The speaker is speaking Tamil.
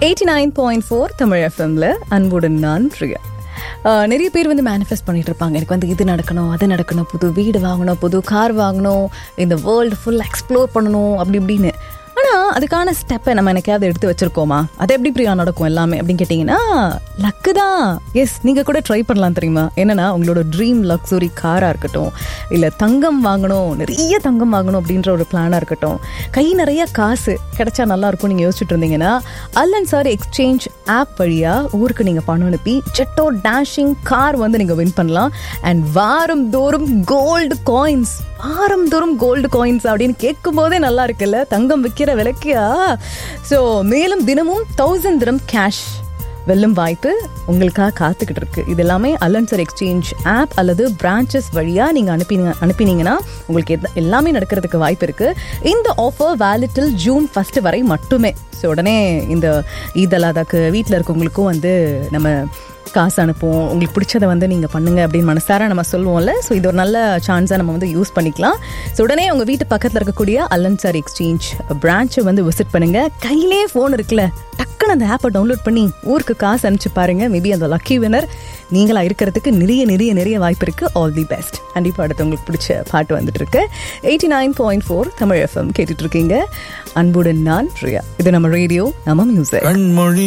eighty nine point four Tamil எஃப்எம்ல அன்புடன் நான் பிரியா ஆஹ் நிறைய பேர் வந்து மேனிஃபெஸ்ட் பண்ணிட்டு இருப்பாங்க எனக்கு வந்து இது நடக்கணும் அது நடக்கணும் புது வீடு வாங்கணும் புது கார் வாங்கணும் இந்த வேர்ல்டு ஃபுல் எக்ஸ்ப்ளோர் பண்ணணும் அப்படி இப்படின்னு ஆனால் அதுக்கான ஸ்டெப்பை நம்ம எனக்காவது எடுத்து வச்சிருக்கோமா அது எப்படி பிரியா நடக்கும் எல்லாமே அப்படின்னு கேட்டிங்கன்னா லக்கு தான் எஸ் நீங்கள் கூட ட்ரை பண்ணலாம் தெரியுமா என்னன்னா உங்களோட ட்ரீம் லக்ஸுரி காராக இருக்கட்டும் இல்லை தங்கம் வாங்கணும் நிறைய தங்கம் வாங்கணும் அப்படின்ற ஒரு பிளானாக இருக்கட்டும் கை நிறைய காசு கிடைச்சா நல்லா இருக்கும் நீங்கள் யோசிச்சுட்டு இருந்தீங்கன்னா அல்லன் சார் எக்ஸ்சேஞ்ச் ஆப் வழியாக ஊருக்கு நீங்கள் பணம் அனுப்பி ஜெட்டோ டேஷிங் கார் வந்து நீங்கள் வின் பண்ணலாம் அண்ட் வாரம் தோறும் கோல்டு காயின்ஸ் வாரம் தோறும் கோல்டு காயின்ஸ் அப்படின்னு கேட்கும் போதே நல்லா இருக்குல்ல தங்கம் விற்கிற விலைக்கியா ஸோ மேலும் தினமும் தௌசண்ட் தினம் கேஷ் வெல்லும் வாய்ப்பு உங்களுக்காக காத்துக்கிட்டு இருக்கு இது எல்லாமே அலன்சர் எக்ஸ்சேஞ்ச் ஆப் அல்லது பிரான்ச்சஸ் வழியாக நீங்கள் அனுப்பினீங்க அனுப்பினீங்கன்னா உங்களுக்கு எத- எல்லாமே நடக்கிறதுக்கு வாய்ப்பு இருக்கு இந்த ஆஃபர் வேலிட்டில் ஜூன் ஃபர்ஸ்ட் வரை மட்டுமே ஸோ உடனே இந்த ஈதலாதாக்கு வீட்டில் இருக்கவங்களுக்கும் வந்து நம்ம காசு அனுப்புவோம் உங்களுக்கு பிடிச்சதை வந்து நீங்கள் பண்ணுங்க அப்படின்னு மனசார நம்ம சொல்லுவோம்ல ஸோ இது ஒரு நல்ல சான்ஸாக நம்ம வந்து யூஸ் பண்ணிக்கலாம் ஸோ உடனே உங்கள் வீட்டு பக்கத்தில் இருக்கக்கூடிய அல்லன்சார் எக்ஸ்சேஞ்ச் பிரான்ச்சை வந்து விசிட் பண்ணுங்க கையிலே ஃபோன் இருக்குல்ல டக்குன்னு அந்த ஆப்பை டவுன்லோட் பண்ணி ஊருக்கு காசு அனுப்பிச்சு பாருங்க மேபி அந்த லக்கி வினர் நீங்களா இருக்கிறதுக்கு நிறைய நிறைய நிறைய வாய்ப்பு இருக்கு ஆல் தி பெஸ்ட் கண்டிப்பாக அடுத்து உங்களுக்கு பிடிச்ச பாட்டு வந்துட்டு இருக்கு eighty nine point four Tamil FM கேட்டுட்டு இருக்கீங்க அன்புடன் நான் பிரியா இது நம்ம ரேடியோ நம்ம மியூசிக் கண்மொழி